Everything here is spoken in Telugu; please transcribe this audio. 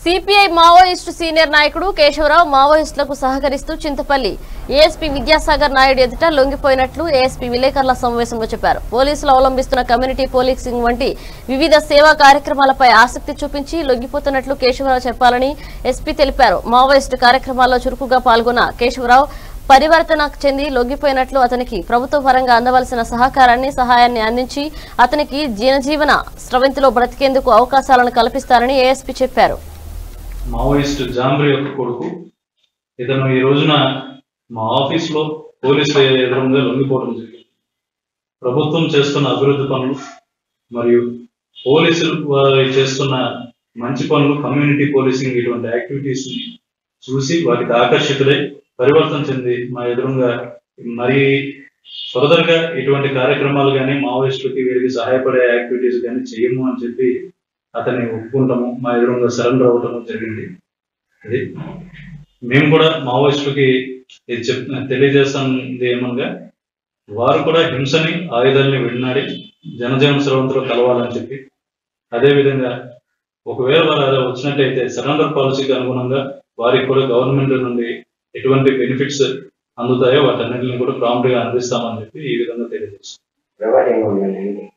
సిపిఐ మావోయిస్టు సీనియర్ నాయకుడు కేశవరావు మావోయిస్టులకు సహకరిస్తూ చింతపల్లి ఏఎస్పీ విద్యాసాగర్ నాయుడు ఎదుట లొంగిపోయినట్లు ఏఎస్పీ విలేకరుల సమావేశంలో చెప్పారు పోలీసులు అవలంబిస్తున్న కమ్యూనిటీ పోలీసింగ్ వంటి వివిధ సేవా కార్యక్రమాలపై ఆసక్తి చూపించి లొంగిపోతున్నట్లు కేశవరావు చెప్పాలని ఎస్పీ తెలిపారు మావోయిస్టు కార్యక్రమాల్లో చురుకుగా పాల్గొన్న కేశవరావు పరివర్తన చెంది లొంగిపోయినట్లు అతనికి ప్రభుత్వ పరంగా అందవలసిన సహకారాన్ని సహాయాన్ని అందించి అతనికి జనజీవన స్రవంతిలో బ్రతికేందుకు అవకాశాలను కల్పిస్తారని ఏఎస్పీ చెప్పారు మావోయిస్ట్ జాంబ్రీ యొక్క కొడుకు ఇతను ఈ రోజున మా ఆఫీస్ లో పోలీసుల ఎదురుగా లొంగిపోవడం జరిగింది ప్రభుత్వం చేస్తున్న అభివృద్ధి పనులు మరియు పోలీసులు వారు చేస్తున్న మంచి పనులు కమ్యూనిటీ పోలీసింగ్ ఇటువంటి యాక్టివిటీస్ ని చూసి వాటికి ఆకర్షితులై పరివర్తన చెంది మా ఎదురుగా మరి ఫర్దర్ గా ఇటువంటి కార్యక్రమాలు కానీ మావోయిస్టులకి వీరికి సహాయపడే యాక్టివిటీస్ కానీ చేయము అని చెప్పి అతన్ని ఒప్పుకుంటాము మా ఎదురుగా సరెండర్ అవ్వటం జరిగింది అది మేము కూడా మావోయిస్టులకి ఇది చెప్ తెలియజేస్తుంది ఏమనగా వారు కూడా హింసని ఆయుధాలని విడినాడి జనజీవన స్రవంతిలో కలవాలని చెప్పి అదే విధంగా ఒకవేళ వారు అలా వచ్చినట్టయితే సరెండర్ పాలసీకి అనుగుణంగా వారికి కూడా గవర్నమెంట్ నుండి ఎటువంటి బెనిఫిట్స్ అందుతాయో వాటన్నిటిని కూడా ప్రాంప్ట్ గా అందిస్తామని చెప్పి ఈ విధంగా తెలియజేస్తాం ప్రొవైడింగ్ ఉందండి